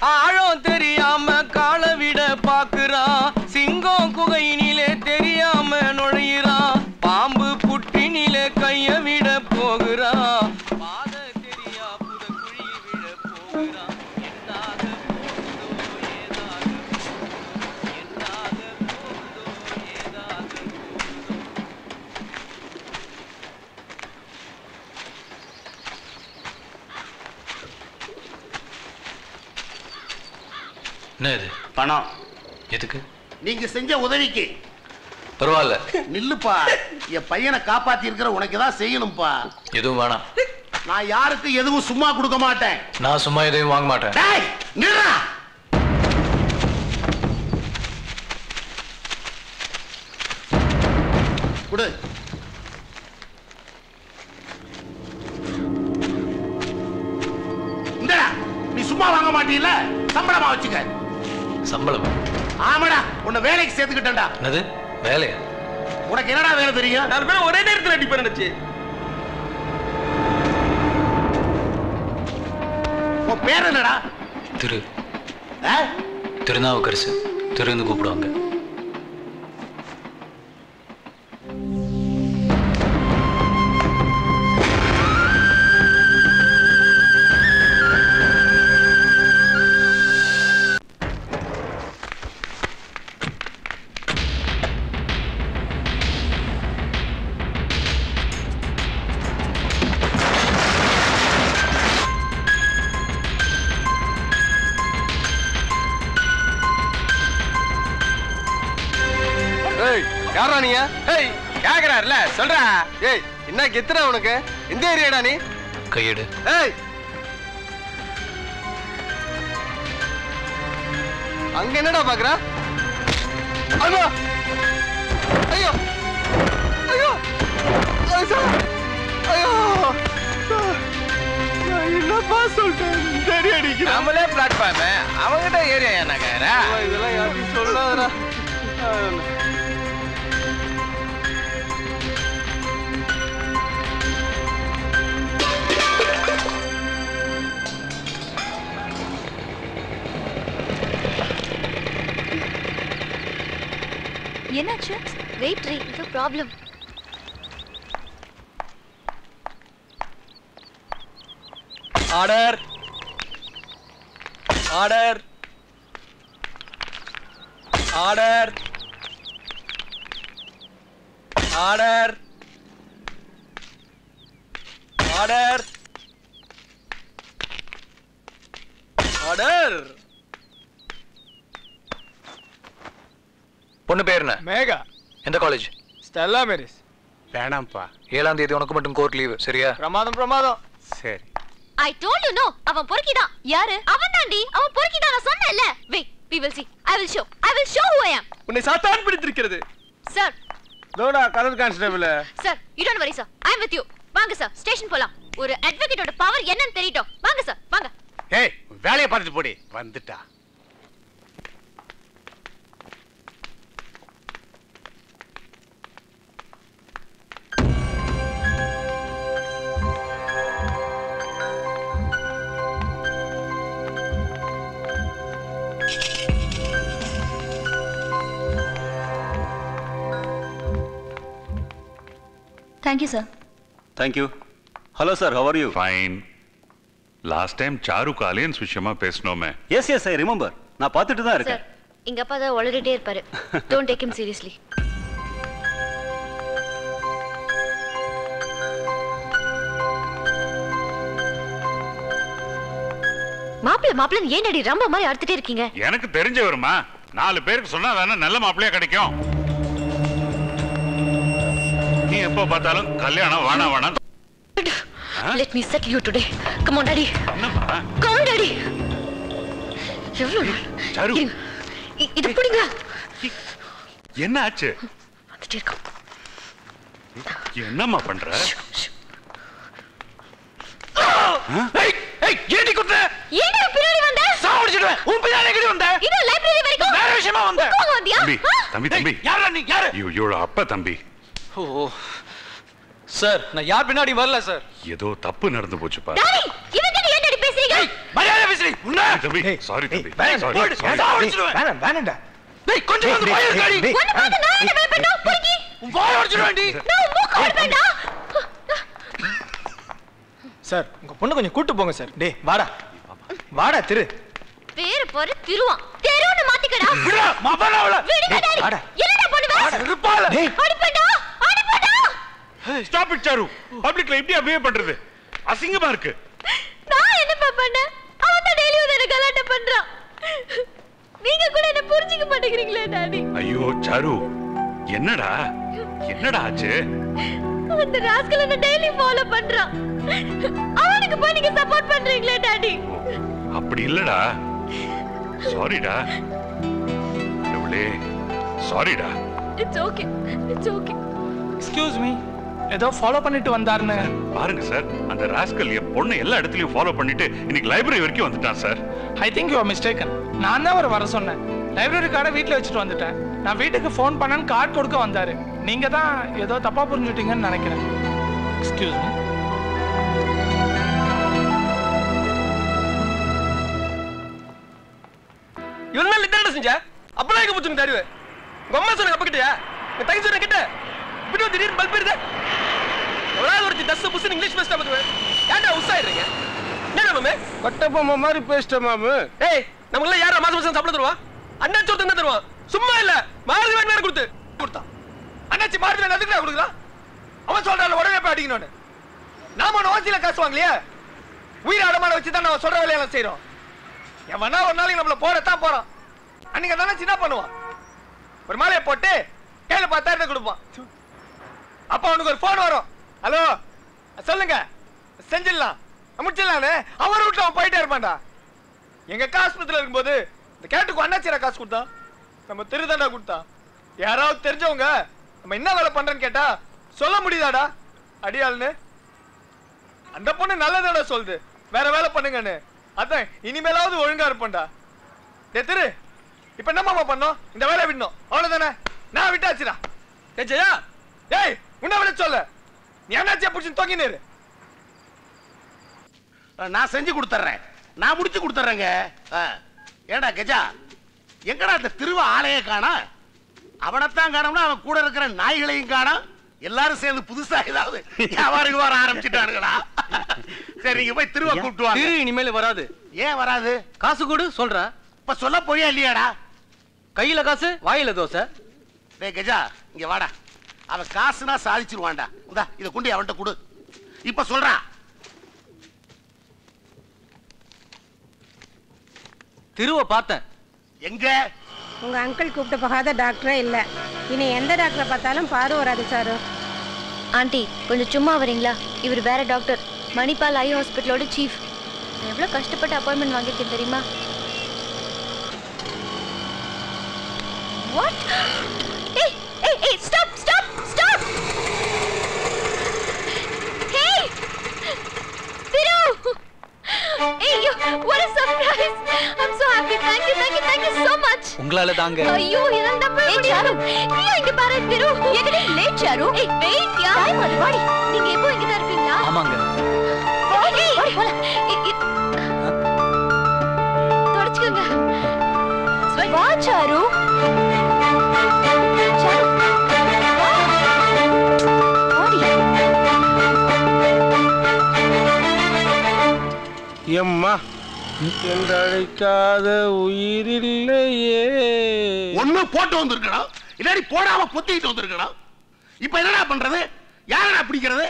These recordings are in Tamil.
ஆழம் தெரியாம காலை விட பாக்குறான் சிங்கம் குகையினிலே தெரியாம நுழையிறான் பாம்பு புட்டினிலே கைய விட போகிறான் பாத தெரியா புத குழி விட போகிறான் என்னாக போகுதோ ஏதாக போகுதோ என்னாக போகுதோ ஏதாக போகுதோ என்ன இது பணம் எதுக்கு நீங்க செஞ்ச உதவிக்கு பரவாயில்ல நில்லுப்பா என் பையனை காப்பாத்தி இருக்கிற உனக்கு தான் செய்யணும்ப்பா எதுவும் வேணாம் நான் யாருக்கும் எதுவும் சும்மா கொடுக்க மாட்டேன் நான் சும்மா எதையும் வாங்க மாட்டேன் டேய் நில்றா கொடு இந்தடா நீ சும்மா வாங்க மாட்டீல்ல சம்பளமா வச்சுக்க சம்பளம் ஆமாடா உன்னை வேலைக்கு சேர்த்துக்கிட்டேன்டா என்னது வேலையா உனக்கு என்னடா வேலை தெரியும் நாலு பேரும் ஒரே நேரத்தில் அடிப்பேன் நினைச்சு உன் பேர் என்னடா திரு ஆ? திருநாவுக்கரசு திருன்னு கூப்பிடுவாங்க ஏய் யாரா நீங்க ஏய் கேக்குறாருல சொல்றா ஏய் என்ன கெத்துறா உனக்கு எந்த ஏரியாடா நீ கையெடு ஏய் அங்க என்னடா பாக்குற ஐயோ ஐயோ ஐயோ ஐயோ சார். ஐயோ சார். நான் என்னப்பா சொல்லிட்டேன் தெரி அடிக்கிறேன் நம்மளே பிளாட்ஃபார்ம் அவங்கிட்ட ஏரியா என்ன கேக்குறா இதெல்லாம் யார்ட்டையும் சொல்லாதடா என்னாச்சு வெயிட் ரே இது problem order order order order order order பொண்ணு பேர் என்ன மேகா எந்த காலேஜ் ஸ்டெல்லா மேரிஸ் வேணாம்ப்பா ஏழாம் தேதி உனக்கு மட்டும் கோர்ட் லீவு சரியா பிரமாதம் பிரமாதம் சரி ஐ டோல்ட் யூ நோ அவன் பொறுக்கிதான் யாரு அவன் தாண்டி அவன் பொறுக்கிதான் நான் சொன்னேன்ல wait we will see i will show i will show who i am உன்னை சாத்தான் பிடித்திருக்கிறது சார் தோடா colour constable sir you don't worry sir I am with you வாங்க சார் ஸ்டேஷன் போலாம் ஒரு அட்வொகேட்டோட பவர் என்னன்னு தெரியட்டும் வாங்க சார் வாங்க ஏய் வேலையை பார்த்துட்டு போடி வந்துட்டா thank you sir thank you hello sir how are you fine last time சாருக்கு அலையன்ஸ் விஷயமா பேசினோமே எஸ் எஸ் ஐ ரிமெம்பர் நான் பார்த்துட்டு தான் சார் இருக்கேன் எங்க அப்பா தான் உளறிட்டே இருப்பாரு டோன்ட் டேக் him சீரியஸ்லி மாப்பிள்ள மாப்பிள்ள ஏன் அடி ரொம்ப மாதிரி அறுத்துட்டே இருக்கீங்க எனக்கு தெரிஞ்சவருமா நாலு பேருக்கு சொன்னா தானே நல்ல மாப்பிள்ளையா கிடைக்கும் நீ எப்போ பார்த்தாலும் கல்யாணம் வேணாம் வேணாம் let me set you today come on daddy என்னப்பா கம் ஆன் டாடி எவ்வளவு நாள்? சாரு. இருங்க. இ- இது பிடிங்க என்ன ஆச்சு வந்துட்டே இருக்கோம் என்னம்மா பண்ற ஏடி குத்த ஏன் பின்னாடி வந்த சாவடிச்சிடுவேன் உன் பின்னாடி எங்கடி வந்த இது லைப்ரரி வரைக்கும் வேற விஷயமா வந்த போக வந்தியா தம்பி ஆ? தம்பி தம்பி யாரா நீ யாரு இவ- இவளோட அப்பா தம்பி ஓ சார் நான் யார் பின்னாடி வரல சார் ஏதோ தப்பு நடந்து போச்சுப்பா டாடி இவங்க ஏன் டாடி பேசுறீங்க மரியாதை பேசுறீ உன்ன தம்பி சாரி தம்பி வேணாம், சாரி போடு, சாரி சாவ அடிச்சிடுவேன். வேணாம் வேணாம்டா டேய் கொஞ்சம் வந்து பயம் இருக்காடி உன்னை பார்த்து நான் என்ன பயப்படணும் பொறுக்கி உன் வாய் உடைச்சிடுவேன்டி நான் மூக்க ஓடுவேண்டா சார் உங்க பொண்ணு கொஞ்சம் கூட்டு போங்க சார் டேய் வாடா வாடா திரு பேரு போற திருவான் தெருவுன்னு மாத்திக்கடா விடுடா மபன அவள விடுங்க டாடி வாடா. என்னடா பண்ணுவ செருப்பால டேய் அடிப்படா அடிப்படா ஸ்டாப் இட் சாரு பப்ளிக்ல இப்படி அபிஹேவ் பண்றது அசிங்கமா இருக்கு நான் என்னப்பா பண்ணேன் அவன் தான் டெய்லி வந்து எனக்கு கலாட்டம் பண்றான் நீங்க கூட என்ன புரிஞ்சுக்க மாட்டேங்கிறீங்களே டாடி ஐயோ சாரு என்னடா என்னடா ஆச்சு அந்த ராஸ்கல் என்ன டெய்லி ஃபாலோ பண்றான் அவனுக்கு போய் நீங்க சப்போர்ட் பண்றீங்களே டாடி அப்படி இல்லடா சாரிடா கடவுளே சாரிடா it's okay it's okay excuse me ஏதோ ஃபாலோ பண்ணிட்டு வந்தாருன்னு பாருங்க சார் அந்த ராஸ்கல் என் பொண்ணை எல்லா இடத்துலயும் ஃபாலோ பண்ணிட்டு இன்னைக்கு லைப்ரரி வரைக்கும் வந்துட்டான் sir I think you mistaken நான் தான் அவர் வர சொன்னேன் லைப்ரரி கார்டை வீட்டில் வச்சுட்டு வந்துட்டேன் நான் வீட்டுக்கு ஃபோன் பண்ணேன்னு கார்டு கொடுக்க வந்தாரு நீங்க தான் ஏதோ தப்பா புரிஞ்சுட்டீங்கன்னு நினைக்கிறேன் எக்ஸ்கியூஸ் மீ இவன் மேல என்ன செஞ்ச அப்பலாம் எங்க போச்சு தருவே உங்க அம்மா சொன்ன அப்ப கிட்டயா என் தங்கச்சி சொன்ன கிட்ட இப்படி வந்து திடீர்னு பல்ப் இருது எவ்வளவு ஒருத்தி தஸ் புஸ் இங்கிலீஷ் பேசிட்டா பத்துவே ஏன்டா உசாயிடுறீங்க என்ன மாமே கட்டபொம்மை மாதிரி பேசிட்டேன் மாமு ஏய் நமக்குள்ள யாரா மாசம் மாசம் சம்பளம் தருவா அண்ணாச்சி ஒருத்தன் தான் தருவான் சும்மா இல்ல மாருதி வேன் வேற கொடுத்து கொடுத்தான் அண்ணாச்சி மாருதி வேன் அதுக்கு கொடுக்குறான் அவன் சொல்றான் உடனே போய் அடிக்கணும்னு நாம ஒன்று ஓசியில காசு வாங்கலையா உயிரை அடமான வச்சு தான் நம்ம சொல்ற வேலையெல்லாம் செய்றோம் எவனா ஒரு நாளைக்கு நம்மள போறத்தான் போறான் அன்னைக்கு தானே சின்ன பண்ணுவான் ஒரு மாலையை போட்டு கையில பத்தாயிரத்தை கொடுப்பான் அப்ப அவனுக்கு ஒரு போன் வரும் ஹலோ சொல்லுங்க செஞ்சிடலாம் முடிச்சிடலான்னு அவர் விட்டு அவன் போயிட்டே இருப்பான்டா எங்க அக்கா ஆஸ்பத்திரியில இருக்கும்போது இந்த கேட்டுக்கு அண்ணாச்சிரா காசு கொடுத்தான் நம்ம திருதாண்டா கொடுத்தான் யாராவது தெரிஞ்சவங்க நம்ம என்ன வேலை பண்றேன்னு கேட்டா சொல்ல முடியுதாடா அடியாள்னு அந்த பொண்ணு நல்லதாடா சொல்லுது வேற வேலை பண்ணுங்கன்னு அதான் இனிமேலாவது ஒழுங்கா இருப்பேன்டா டேய் திரு இப்ப என்ன மாமா பண்ணோம் இந்த வேலையை விடணும் அவ்வளவுதானே நான் விட்டாச்சுடா ஏய் ஜெயா ஏய் உன்ன விட சொல்ல நீ என்னாச்சியா பிடிச்சி தொங்கினு இரு. நான் செஞ்சு கொடுத்துட்றேன் நான் முடிச்சு கொடுத்துட்றேங்க ஆ. ஏடா கஜா எங்கடா இந்த திருவ ஆளையே காணா அவனைத்தான் காணோம்னா அவன் கூட இருக்கிற நாய்களையும் காணோம் எல்லாரும் சேர்ந்து புதுசா ஏதாவது வியாபாரம் வியாபாரம் ஆரம்பிச்சுட்டானுங்களா சரி நீங்க போய் திருவ கூப்பிட்டு வாங்க திரு இனிமேல் வராது ஏன் வராது காசு கொடு சொல்ற இப்ப சொல்ல போறியா இல்லையாடா கையில காசு வாயில தோசை டேய் கஜா இங்க வாடா அவன் காசுனா சாதிச்சிருவான்டா இந்தா இதை கொண்டு அவன்கிட்ட கொடு இப்ப சொல்றான் திருவை பார்த்தேன் எங்க உங்க அங்கிள் கூப்பிட்டு போகாத டாக்டரே இல்ல இனி எந்த டாக்டரை பார்த்தாலும் பாரு வராது சாரு ஆண்டி கொஞ்சம் சும்மா வரீங்களா இவர் வேற டாக்டர் மணிபால் ஐ ஹாஸ்பிட்டலோட சீஃப் எவ்வளவு கஷ்டப்பட்டு அப்பாயின்மெண்ட் வாங்கியிருக்கேன் தெரியுமா வாட் ஏய் ஏய் ஏய் stop stop stop hey Thiru ஏய் you what a surprise i'm so happy thank you thank you thank you so much உங்களால தாங்க ஐயோ இதெல்லாம் நம்ப ஏய் சாரு நீ இங்க பாரு திரு எங்கடி லேட் சாரு ஏய் வெயிட் யா டைம் அது வாடி நீங்க எப்போ இங்க தான் இருப்பீங்களா ஆமாங்க வாடி வாடி போலாம் ஏய், ஏய். தொடச்சுக்கோங்க வா சாரு சாரு வா. வாடி எம்மா என்றழைக்காத உயிரில்லையே ஒண்ணு போட்டு வந்திருக்கணும் இல்லாடி போடாம பொத்திக்கிட்டு வந்திருக்கணும் இப்ப என்னடா பண்றது யாரடா பிடிக்கிறது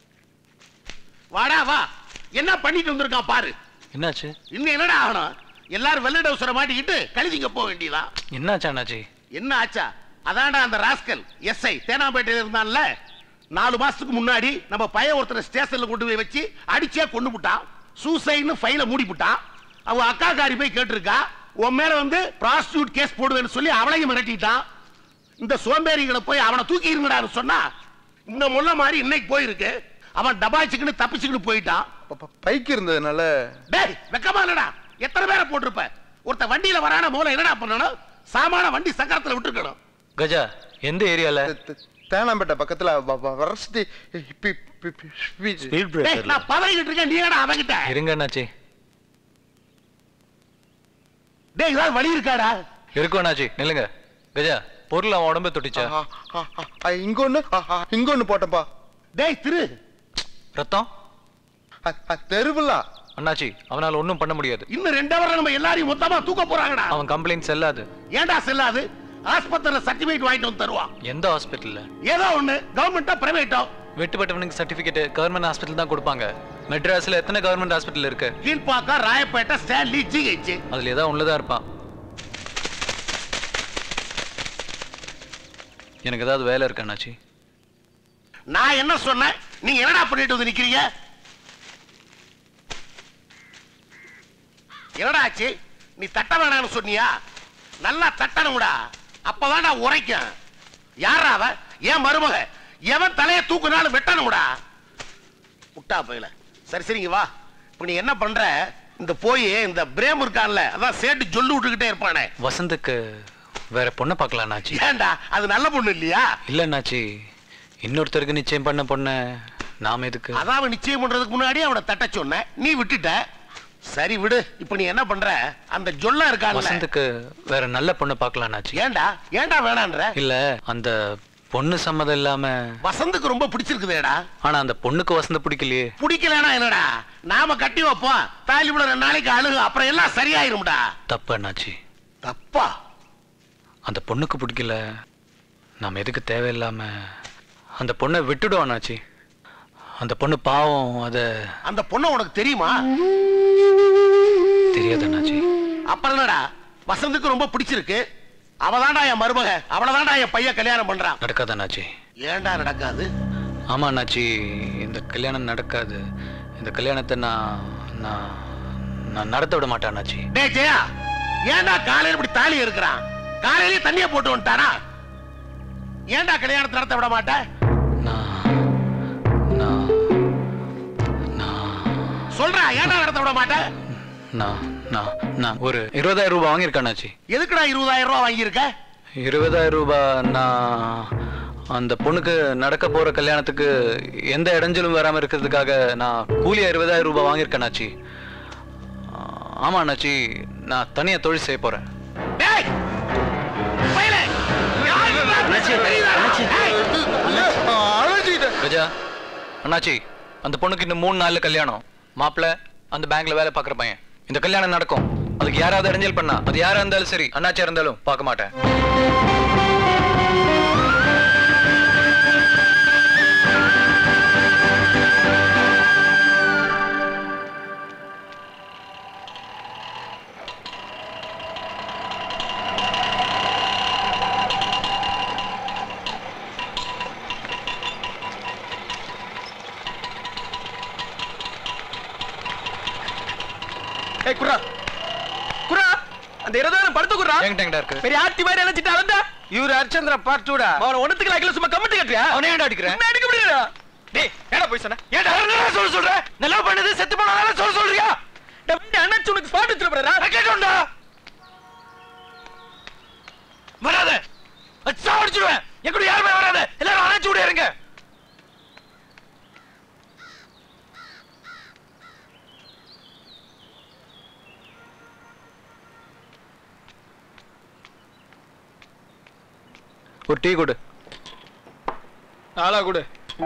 வாடா வா என்ன பண்ணிட்டு வந்திருக்கான் பாரு என்னாச்சு இன்னும் என்னடா ஆகணும் எல்லாரும் வெள்ளை டவுசரை மாட்டிக்கிட்டு கழுதிங்க போக வேண்டியதா என்னாச்சு அண்ணாச்சி என்ன ஆச்சா அதான்டா அந்த ராஸ்கல் எஸ்ஐ தேனாம்பேட்டையில இருந்தான்ல நாலு மாசத்துக்கு முன்னாடி நம்ம பையன் ஒருத்தரை ஸ்டேஷன்ல கொண்டு போய் வச்சு அடிச்சே கொண்டு விட்டான் சூசைட்னு ஃபைல மூடி விட்டான் அவ அக்கா காரி போய் கேட்டிருக்கா உன் மேல வந்து ப்ராஸ்டியூட் கேஸ் போடுவேன்னு சொல்லி அவளையும் மிரட்டிட்டான் இந்த சோம்பேறிகளை போய் அவனை தூக்கி இருங்கடான்னு சொன்னா இந்த முள்ள மாதிரி இன்னைக்கு போயிருக்கு அவன் டபாய்ச்சிக்கின்னு தப்பிச்சுக்கின்னு போயிட்டான் பைக் இருந்ததுனால டேய் வெக்கமா இல்லடா எத்தனை பேரை போட்டிருப்ப ஒருத்த வண்டியில வரான மூலம் என்னடா பண்ணணும் சாமான வண்டி சக்கரத்துல விட்டுருக்கணும் கஜா எந்த ஏரியால தேனாம்பேட்டை பக்கத்துல வரஸ்தி ஸ்பீட் டேய், நான் பதவிக்கிட்டு இருக்கேன் நீ என்னடா அவங்கிட்ட இருங்க அண்ணாச்சி டேய் ஏதாவது வழி இருக்காடா இருக்கும் அண்ணாச்சி நில்லுங்க கஜா பொருள் அவன் உடம்பு தொட்டுச்சா ஆ, ஆ, ஆ, ஆ, இங்க ஒண்ணு ஆ, ஆ, இங்க ஒண்ணு போட்டப்பா டேய் திரு ரத்தம் தெருவுலா அண்ணாச்சி அவனால ஒண்ணும் பண்ண முடியாது இன்னும் ரெண்டு ஹவர்ல நம்ம எல்லாரையும் மொத்தமா தூக்க போறாங்கடா அவன் கம்ப்ளைண்ட் செல்லாது ஏன்டா செல்லாது ஆஸ்பத்திரியில சர்டிபிகேட் வாங்கிட்டு வந்து தருவான் எந்த ஹாஸ்பிட்டல்ல ஏதோ ஒண்ணு கவர்மெண்டா பிரைவேட்டோ வெட்டுப்பட்டவனுக்கு சர்டிபிகேட் கவர்மெண்ட் ஹாஸ்பிட்டல் தான் கொடுப்பாங்க மெட்ராஸ்ல எத்தனை கவர்மெண்ட் ஹாஸ்பிட்டல் இருக்கு கீழ்பாக்கா ராயப்பேட்டை ஸ்டான்லி ஜிஹெச் அதுல ஏதாவது ஒண்ணுதான் இருப்பான் எனக்கு ஏதாவது வேலை இருக்கு அண்ணாச்சி நான் என்ன சொன்னேன் நீங்க என்னடா பண்ணிட்டு வந்து நிக்கிறீங்க என்னடா ஆச்சு நீ தட்ட வேணாம்னு சொன்னியா நல்லா தட்டணும்டா அப்பதான்டா உரைக்கும் யாரா அவ ஏன் மருமக எவன் தலைய தூக்குனாலும் வெட்டணும்டா முட்டா போயில சரி சரிங்க வா இப்ப நீ என்ன பண்ற இந்த போய் இந்த பிரேம் இருக்கான்ல அதான் சேட்டு சொல்லு விட்டுக்கிட்டே இருப்பானே வசந்துக்கு வேற பொண்ணை பார்க்கலாம் அண்ணாச்சி ஏன்டா அது நல்ல பொண்ணு இல்லையா இல்ல அண்ணாச்சி இன்னொருத்தருக்கு நிச்சயம் பண்ண பொண்ண நாம எதுக்கு அதான் அவன் நிச்சயம் பண்றதுக்கு முன்னாடி அவனை தட்ட சொன்ன நீ விட்டுட்ட சரி விடு இப்ப நீ என்ன பண்ற அந்த ஜொல்லா இருக்கான்ல வசந்துக்கு வேற நல்ல பொண்ணை பார்க்கலாம் அண்ணாச்சி ஏன்டா ஏன்டா வேணான்ற இல்ல அந்த பொண்ணு சம்மதம் இல்லாம வசந்துக்கு ரொம்ப பிடிச்சிருக்குதேடா ஆனா அந்த பொண்ணுக்கு வசந்த பிடிக்கலையே பிடிக்கலனா என்னடா நாம கட்டி வைப்போம் தாலி விட ரெண்டு நாளைக்கு அழுகு அப்புறம் எல்லாம் சரியாயிரும்டா தப்பு அண்ணாச்சி தப்பா அந்த பொண்ணுக்கு பிடிக்கல நாம எதுக்கு தேவையில்லாம அந்த பொண்ணை விட்டுடுவோம் அண்ணாச்சி அந்த பொண்ணு பாவம் அத அந்த பொண்ணு உனக்கு தெரியுமா தெரியாது அண்ணாச்சி அப்புறம் என்னடா வசந்துக்கு ரொம்ப பிடிச்சிருக்கு அவதான்டா என் மருமக அவளதான்டா என் பையன் கல்யாணம் பண்றான் நடக்காது அண்ணாச்சி ஏன்டா நடக்காது ஆமா அண்ணாச்சி இந்த கல்யாணம் நடக்காது இந்த கல்யாணத்தை நான் நான் நான் நடத்த விட மாட்டேன் அண்ணாச்சி டேய் ஜெயா ஏன்டா காலையில இப்படி தாலி இருக்கிறான் காலையிலேயே தண்ணிய போட்டு வந்துட்டானா ஏன்டா கல்யாணத்தை நடத்த விட மாட்டேன் நான் நான் நான் சொல்றா ஏன்டா நடத்த விட மாட்டேன் நான் நான் நான் ஒரு இருபதாயிரம் ரூபாய் வாங்கியிருக்கேன் அண்ணாச்சி எதுக்குடா இருபதாயிரம் ரூபாய் வாங்கியிருக்க இருபதாயிரம் ரூபாய் நான் அந்த பொண்ணுக்கு நடக்க போற கல்யாணத்துக்கு எந்த இடைஞ்சலும் வராம இருக்கிறதுக்காக நான் கூலியா இருபதாயிரம் ரூபாய் வாங்கியிருக்கேன் அண்ணாச்சி ஆமா அண்ணாச்சி நான் தனியா தொழில் செய்ய போறேன் டேய் பயலே யாருடா தெரியுதா? டேய், கஜா அண்ணாச்சி அந்த பொண்ணுக்கு இன்னும் மூணு நாள்ல கல்யாணம் மாப்பிள்ள அந்த பேங்க்ல வேலை பார்க்குற பையன் இந்த கல்யாணம் நடக்கும் அதுக்கு யாராவது இடைஞ்சல் பண்ணா அது யாரா இருந்தாலும் சரி அண்ணாச்சியா இருந்தாலும் பார்க்க மாட்டேன் ஏய் குர்ரா குர்ரா அந்த இருபதாயிரம் படுத்து குர்ரா என்கிட்ட எங்கிட்ட இருக்கு பெரிய ஆட்டி மாதிரி அழைச்சிட்டு அலந்தா இவரு ஹரிச்சந்திர பார்ட் டூடா அவன ஒண்ணுத்துக்கு லாக்கில சும்மா கமெண்ட் கட்டுறியா அவனை ஏன்டா அடிக்கிற? உன்னை அடிக்க முடியாதா டேய் ஏடா போய் சொன்ன ஏன்டா என்ன சொல்ல சொல்ற நல்லா பண்ணது செத்து போனால சொல்ல சொல்றியா டேய் அண்ணாச்சி உனக்கு ஸ்பாட் வச்சிர போறா கேட்டோம்டா வராத சாவடிச்சிடுவேன் என் கூட யாருமே வராத எல்லாரும் அணைச்சு விட இருங்க ஒரு டீ கொடு நாளா கூட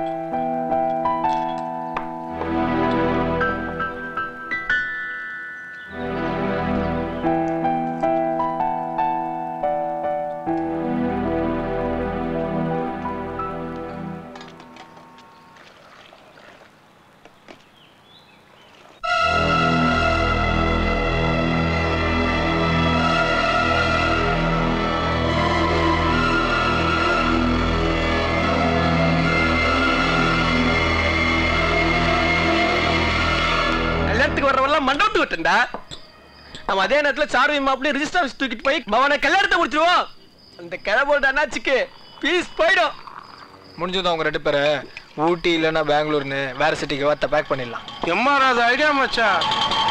கல்யாணத்துக்கு வர்றவெல்லாம் மண்டபத்துக்கு விட்டுண்டா நம்ம அதே நேரத்துல சாரு மாப்பிள்ளை ரிஜிஸ்டர் ஆஃபீஸ் தூக்கிட்டு போய் மவனை கல்யாணத்தை முடிச்சிருவோம் அந்த கிழம்போட அண்ணாச்சிக்கு பீஸ் போயிடும் முடிஞ்சது அவங்க ரெண்டு பேரை ஊட்டி இல்லைன்னா பெங்களூர்னு வேற சிட்டிக்கு வார்த்தை பேக் பண்ணிடலாம் எம்மா அது ஐடியா மச்சான்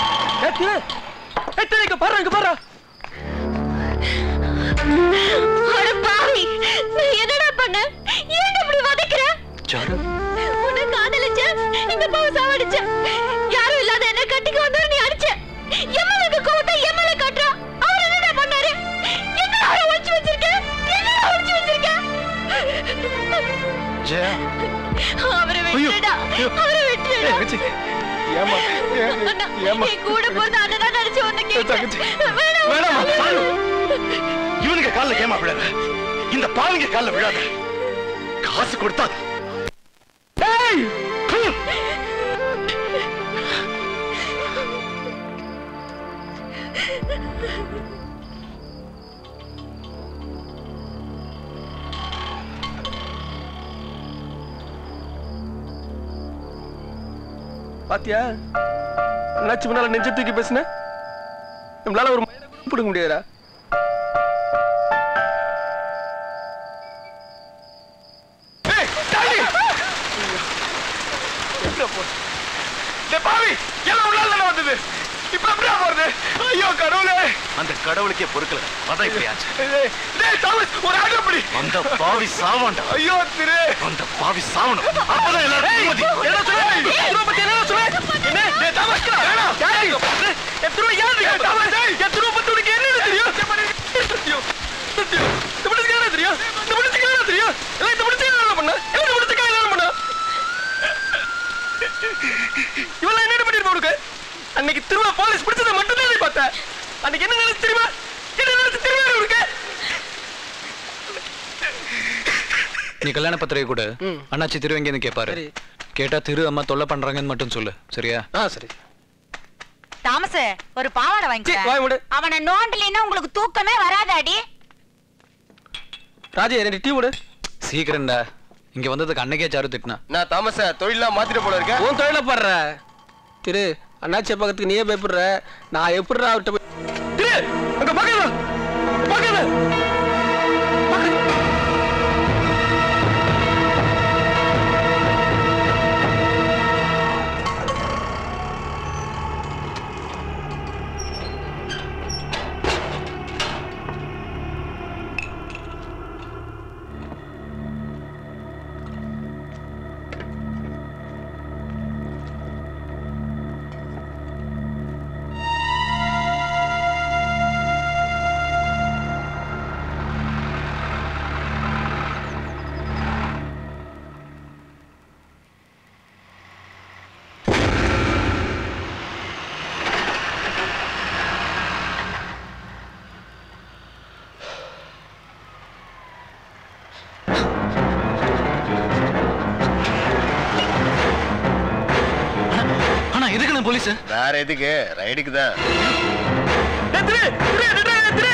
இங்க பாரு இங்க பாரு அட பாவி நீ என்னடா பண்ண ஏன் இப்படி வதைக்கிற சாரு உன்னை காதலிச்ச இந்த பாவ சாவடிச்ச யாரும் இல்லாத என்ன கட்டிக்கு வந்தா நீ அடிச்ச எம்மலுக்கு கோவத்தை எம்மல காட்டுறா அவர் என்ன அண்ணா, ஏம்மா? என் கூட பிறந்த அண்ணனா நினைச்சு உன்னை கேட்டேன். தங்கச்சி. வேணாம். வேணாமா சாரு இவனுங்க கால்ல ஏமா விழாத இந்த பாவிங்க கால்ல விழாத காசு கொடுத்தா ஏய் பாத்தியா அண்ணாச்சி முன்னால நெஞ்ச தூக்கி பேசுன நம்மளால ஒரு மயிரை கூட பிடுங்க முடியாதா ஏய், டாடி! எங்க போ டேய் பாவி எல்லாம் உள்ளால தானே வந்தது இப்ப எப்படியா போறது ஐயோ கடவுளே அந்த கடவுளுக்கே பொறுக்கல அதான் இப்படி ஆச்சு டேய், டேய் தாமஸ் ஒரு ஆட்டோ பிடி அந்த பாவி சாவாண்டா ஐயோ திரு அந்த பாவி சாவணும் அப்பதான் எல்லாரும் நிம்மதி. என்ன சொல்ல திரும்ப பத்தி என்ன சொல்ல என்ன டேய் தாமஸ் வேணாம் டேய் என் திரும்ப ஏன் இருக்கு தாமஸ் என் திரும்ப பத்தி உனக்கு என்ன தெரியும் தெரியும் தெரியும் இந்த புடிச்சுக்க என்ன தெரியும் இந்த புடிச்சுக்க என்ன தெரியும் எல்லாம் இந்த புடிச்சுக்க என்ன பண்ண எல்லாம் இந்த புடிச்சுக்க என்ன பண்ண இவெல்லாம் என்ன பண்ணிருப்பா உனக்கு அன்னைக்கு திரும்ப போலீஸ் பிடிச்சதை மட்டும் தான் நீ பார்த்த அன்னைக்கு என்ன நினைச்சு தெரியுமா என்ன நினைச்சு தெரியுமா உனக்கு நீ கல்யாண பத்திரிகை கூட அண்ணாச்சி திரு எங்கேன்னு கேட்பாரு சரி. கேட்டா திரு அம்மா தொல்லை பண்றாங்கன்னு மட்டும் சொல்லு சரியா ஆ சரி தாமஸ் ஒரு பாவாடை சீ, வாய் மூடு. வாங்கிக்க அவனை நோண்டலின்னா உங்களுக்கு தூக்கமே வராதாடி ராஜே ரெண்டு டீ விடு சீக்கிரம்டா இங்க வந்ததுக்கு அன்னைக்கே சாரு திட்டினா நான் தாமச தொழிலாம் மாத்திட்டு போல இருக்கேன் உன் தொழில பாடுற திரு அண்ணாச்சி பக்கத்துக்கு நீயே பயப்படுற நான் எப்படி அவர்கிட்ட போய் திரு அங்க பக்கத்துல பக்கத்துல ஆனா எதுக்கு நான் போலீஸ் வேற எதுக்கு ரைடுக்கு தான் டேய், திரு திரு திரு திரு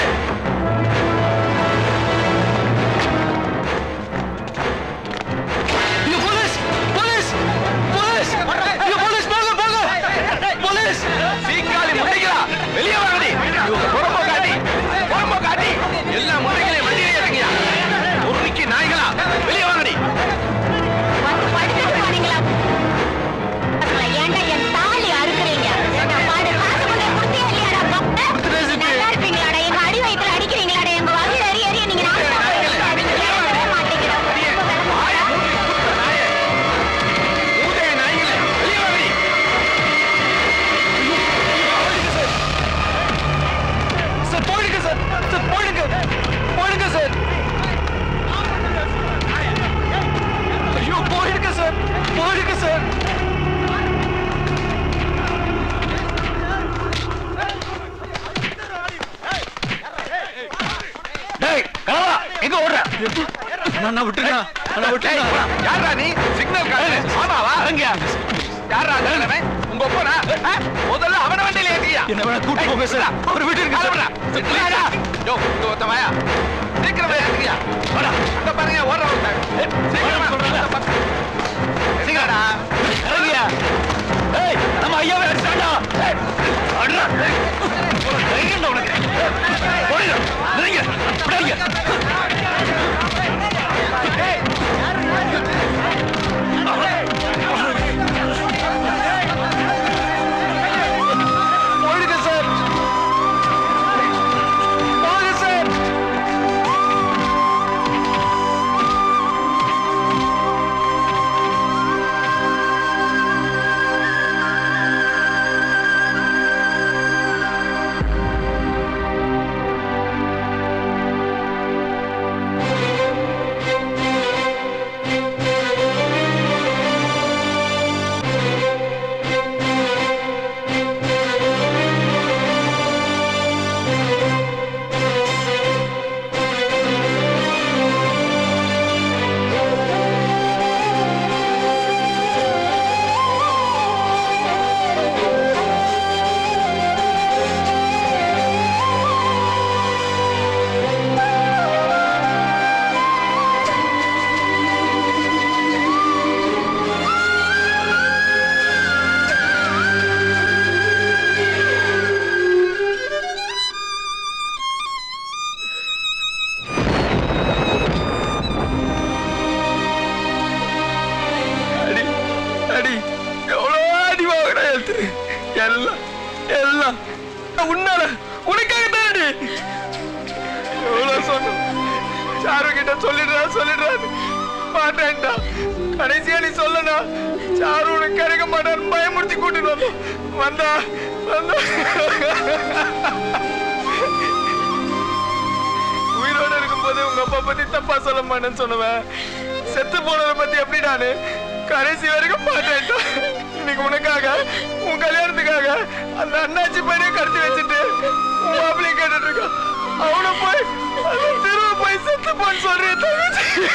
ஐயோ போலீஸ் போலீஸ் போலீஸ் ஐயோ போலீஸ் போங்க போங்க போலீஸ் சீக்காளி முட்டைகளா வெளியே வாங்கடி இவங்க புறம்போ காட்டி புறம்போ காட்டி எல்லா முட்டைகளையும் வண்டியிலே இறங்கியா உருக்கி நாய்களா வெளியே வாங்கடி வந்து படுத்துட்டு போனீங்களா ஏன்டா என் தாலி அறுக்குறீங்க நான் பாடு காசு கொண்டு கொடுத்தே இல்லையாடா பக்த நல்லா இருப்பீங்களாடா எங்க அடி வயித்துல அடிக்கிறீங்களாடா எங்க வயிறு எரி எரிய நீங்க நாசமா மாட்டேங்கிறோம் மூதேவி நாய்களே வெளியே வாங்கடி சார் போயிடுங்க சார் சார் போயிடுங்க போயிடுங்க சார் ஐயோ போயிடுங்க சார் போயிடுங்க சார் டேய் கலவா எங்க ஓடுற நான் விட்டுருங்க நான் விட்டுருங்க யாரா நீ சிக்னல் காட்டு ஆமாவா அங்க யாரா அந்த உங்க ஒப்பனா முதல்ல அவன வண்டியில ஏத்தியா என்ன வேணா கூட்டு போங்க சார் அவர் விட்டு கால விடுறா யோ இங்க ஒருத்தன் வாயா சீக்கிரமா ஏத்தியா வாடா அங்க பாருங்க ஓடுற ஒருத்தன் சீக்கிரமா அந்த பக்கம். சீக்கிரடா இறங்கியா ஏய் நம்ம ஐயாவை அடிச்சாண்டா ஏய் அடடா ஏய் ஒரு தைரியம் உனக்கு போடுங்க நீங்க விடாதீங்க போயிடுங்க சார் போங்க சார் ஆ கிட்ட சொல்லிடுறா சொல்லிடுறா மாட்டேன்டா கடைசியா நீ சொல்லனா சாரு உனக்கு கிடைக்க மாட்டான்னு பயமுறுத்தி கூட்டிட்டு வந்தா வந்தா வந்தா உயிரோட இருக்கும்போது உங்க அப்பா பத்தி தப்பா சொல்ல மாட்டேன்னு சொன்னவன் செத்து போனதை பத்தி எப்படி நானு கடைசி வரைக்கும் மாட்டேன்டா இன்னைக்கு உனக்காக உன் கல்யாணத்துக்காக அந்த அண்ணாச்சி பையனை கடத்தி வச்சுட்டு உன் மாப்பிளைய கேட்டுட்டு இருக்கான் அவனை போய் அந்த தெருவை போய் செத்து போன்னு சொல்றேன் தங்கச்சி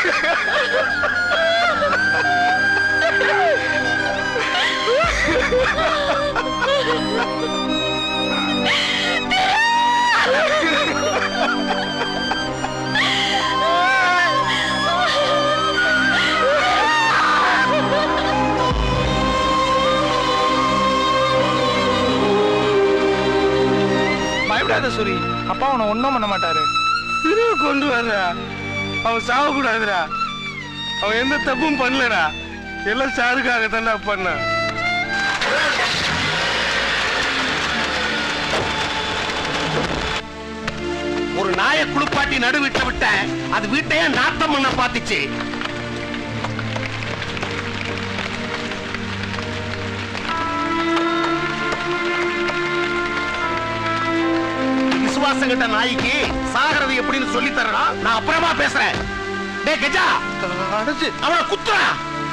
பயப்படாத சூரி அப்பா அவனை ஒன்றும் பண்ண மாட்டாரு திரும்ப கொண்டு வர்றா அவன் சாவக்கூடாதுடா அவன் எந்த தப்பும் பண்ணலடா எல்லாம் சாருக்காக தான்டா பண்ணான் ஒரு நாயை குளிப்பாட்டி நடு வீட்டை விட்ட அது வீட்டையே நாட்டம் பண்ண பாத்துச்சு விசுவாசம் கிட்ட நாய்க்கு சாகிறது எப்படின்னு சொல்லி தரடா நான் அப்புறமா பேசுறேன் டே கஜா அடைச்சு அவனை குத்துறா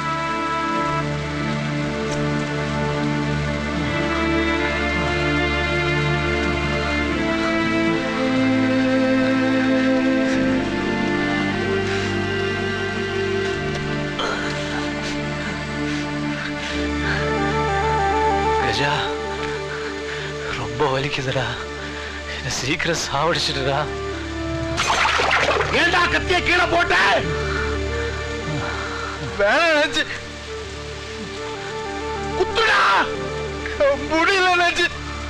கஜா ரொம்ப வலிக்குதுடா என்ன சீக்கிரம் சாவடிச்சிடுடா ஏண்டா கத்திய கீழே போட்ட வேணாம் நினைச்சு குத்துடா முடியல நினைச்சு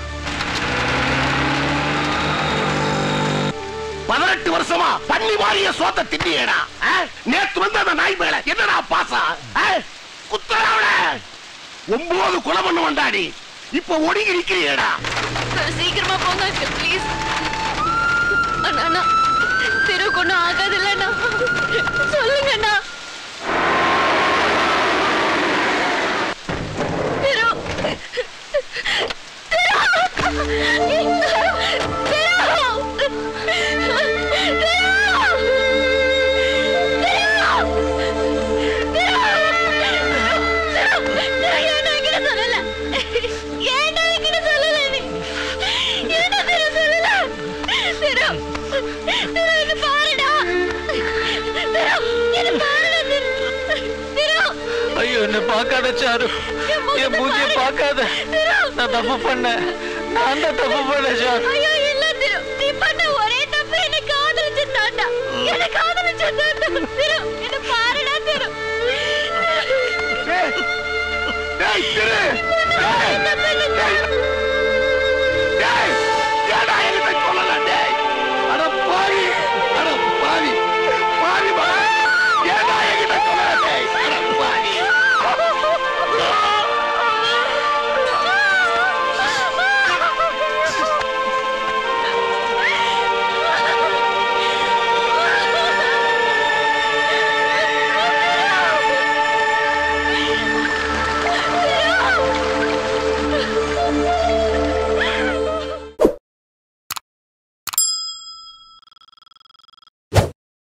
பதினெட்டு வருஷமா பண்ணி வாரிய சோத்த திட்டியேடா ஆ? நேத்து வந்து அந்த நாய் மேல என்னடா பாசா ஆ? குத்துடா அவனை ஒன்பது கொலை பண்ண வந்தாடி இப்ப ஒடுங்கி நிக்கிறியேடா சீக்கிரமா போங்க ப்ளீஸ் அண்ணா அண்ணா தெருவுக்கு ஒன்றும் ஆகாதுல்ல அண்ணா சொல்லுங்க அண்ணா தெரு ஐயோ என்ன பார்க்காத சாரு என் மூஞ்சிய பார்க்காத நான் தப்பு பண்ணேன் நான் தான் தப்பு பண்ணேன் சாரு ஐயோ இல்ல திரு நீ பண்ண ஒரே தப்பு என்ன காதலிச்சு தாண்டா என்ன காதலிச்சு தாண்டா திரு என்ன பாருடா திரு டேய் திரு ஒரே தப்பு என்ன டேய்